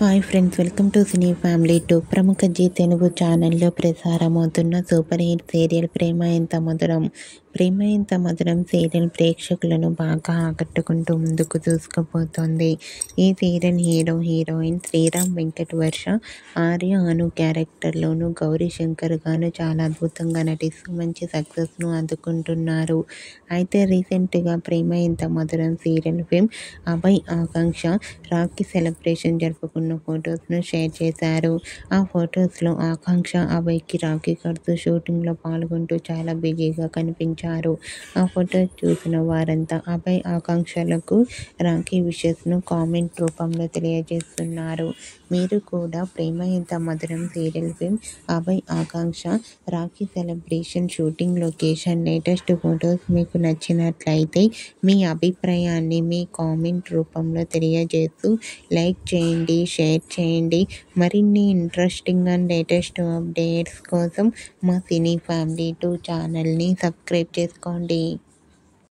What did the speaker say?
hi friends welcome to cine family two ప్రముఖ జీ తెలుగు ఛానల్లో ప్రసారమవుతున్న super hit serial Prema Entha Madhuram ప్రేమ Entha Madhuram serial ప్రేక్షకులను బాగా ఆకట్టుకుంటూ ముందుకు దూసుకుపోతోంది ఈ serial hero heroine Sriram Venkat Varsha Arya Anu క్యారెక్టర్లోను గౌరీ శంకర్ గాను చాలా అద్భుతంగా నటిస్తూ మంచి సక్సెస్ను అందుకుంటున్నారు అయితే రీసెంట్గా Prema Entha Madhuram serial film Abhay Akanksha Rakhi celebration జరుపుకున్న ఫొటోస్ను షేర్ చేశారు ఆ ఫొటోస్లో ఆకాంక్ష అభయ్కి రాఖీ కడుతూ షూటింగ్లో పాల్గొంటూ చాలా బిజీగా కనిపించారు ఆ ఫోటో చూసిన వారంతా అభయ్ ఆకాంక్షలకు రాఖీ విషెస్ను కామెంట్ రూపంలో తెలియజేస్తున్నారు మీరు కూడా Prema Entha Madhuram serial film Abhay Akanksha Rakhi celebration shooting location latest photos మీకు నచ్చినట్లయితే మీ అభిప్రాయాన్ని మీ కామెంట్ రూపంలో తెలియజేస్తూ లైక్ చేయండి షేర్ చేయండి మరిన్ని ఇంట్రెస్టింగ్ అండ్ లేటెస్ట్ అప్డేట్స్ కోసం మా సినీ ఫ్యామిలీ టూ ఛానల్ని సబ్స్క్రైబ్ చేసుకోండి